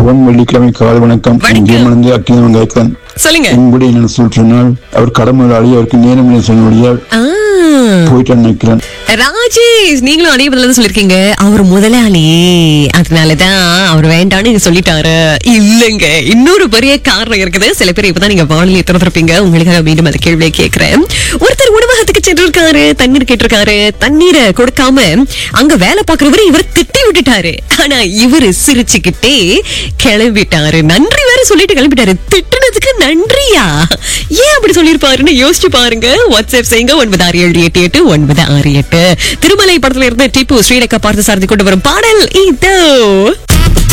சுபம் வெள்ளிக்கிழமை காலை வணக்கம் வணக்கம். ஜெர்மனிந்து அக்கியம் கேட்கிறேன் சொல்லுங்க உங்களுடைய என்ன சொன்னால் அவர் கடமையாளி அவருக்கு நேரம் இல்லை சொன்னபடியால் ஆ, போயிட்டு நினைக்கிறேன் ராஜேஷ் நீங்களும் அதே பதில தான் சொல்லிருக்கீங்க அவர் முதலாளி அதனாலதான் அவர் வேண்டான்னு நீங்க சொல்லிட்டாரு இல்லங்க இன்னொரு பெரிய காரணம் இருக்குது சில பேர் இப்பதான் நீங்க வானிலை திறந்திருப்பீங்க உங்களுக்காக மீண்டும் அந்த கேள்வியை கேட்கிறேன் ஒருத்தர் உணவகத்துக்கு சென்றிருக்காரு தண்ணீர் கேட்டிருக்காரு தண்ணீரை கொடுக்காம அங்க வேலை பாக்குறவரு இவர் திட்டி விட்டுட்டாரு ஆனா இவரு சிரிச்சுக்கிட்டே கிளம்பிட்டாரு நன்றி வேற சொல்லிட்டு கிளம்பிட்டாரு திட்டுனதுக்கு நன்றியா ஏன் அப்படி சொல்லிருப்பாருன்னு யோசிச்சு பாருங்க வாட்ஸ்அப் செய்யுங்க ஒன்பது ஆறு ஏழு எட்டு எட்டு ஒன்பது ஆறு எட்டு திருமலை படத்துல இருந்த டிப்பு ஸ்ரீரேகா பார்த்து சாரதி கொண்டு வரும் பாடல் இதோ